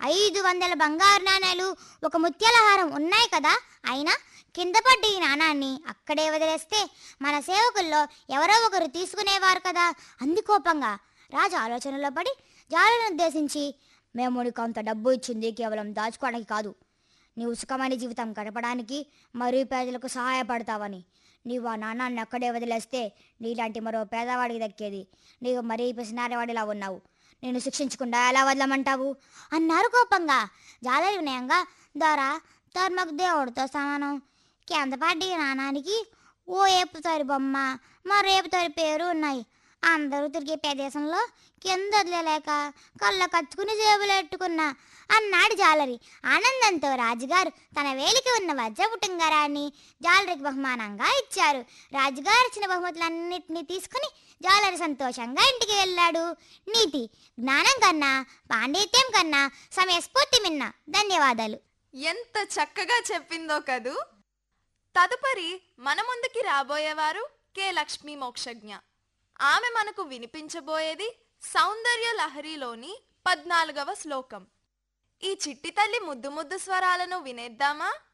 ఐదు వందల బంగారు నాణేలు ఒక ముత్యాల హారం ఉన్నాయి కదా అయినా కింద పడ్డ ఈ నాణాన్ని అక్కడే వదిలేస్తే మన సేవకుల్లో ఎవరో ఒకరు తీసుకునేవారు కదా అంది కోపంగా రాజు ఆలోచనలో పడి జాలను ఉద్దేశించి మేము నీకు అంత డబ్బు ఇచ్చింది కేవలం దాచుకోవడానికి కాదు నీ ఉసుకమైన జీవితం గడపడానికి మరియు పేదలకు సహాయపడతావని నీవు ఆ నాణాన్ని అక్కడే వదిలేస్తే నీలాంటి మరో పేదవాడికి దక్కేది నీవు మరీ పిసినారివాడిలా ఉన్నావు నేను శిక్షించకుండా ఎలా వదలమంటావు అన్నారు కోపంగా జాలరి వినయంగా ద్వారా ధర్మకు దేవుడితో సమానం కిందపాటి నాణానికి ఓ ఏపుతారి బొమ్మ మరో ఏపుతారి పేరు ఉన్నాయి అందరూ తిరిగే ప్రదేశంలో కింద వదిలేలేక కళ్ళ కచ్చుకుని జేబులు ఎట్టుకున్నా అన్నాడు జాలరి ఆనందంతో రాజుగారు తన వేలికి ఉన్న వజ్రపుటంగరాన్ని జాలరికి బహుమానంగా ఇచ్చారు రాజుగారు ఇచ్చిన బహుమతులన్నింటినీ తీసుకుని జాలరి సంతోషంగా ఇంటికి వెళ్ళాడు నీతి జ్ఞానం కన్నా పాండిత్యం కన్నా సమయస్ఫూర్తి మిన్న ధన్యవాదాలు ఎంత చక్కగా చెప్పిందో కదూ తదుపరి మన ముందుకి రాబోయేవారు కె లక్ష్మీ మోక్షజ్ఞ ఆమె మనకు వినిపించబోయేది సౌందర్య లహరిలోని పద్నాలుగవ శ్లోకం ఈ చిట్టి తల్లి ముద్దు ముద్దు స్వరాలను వినేద్దామా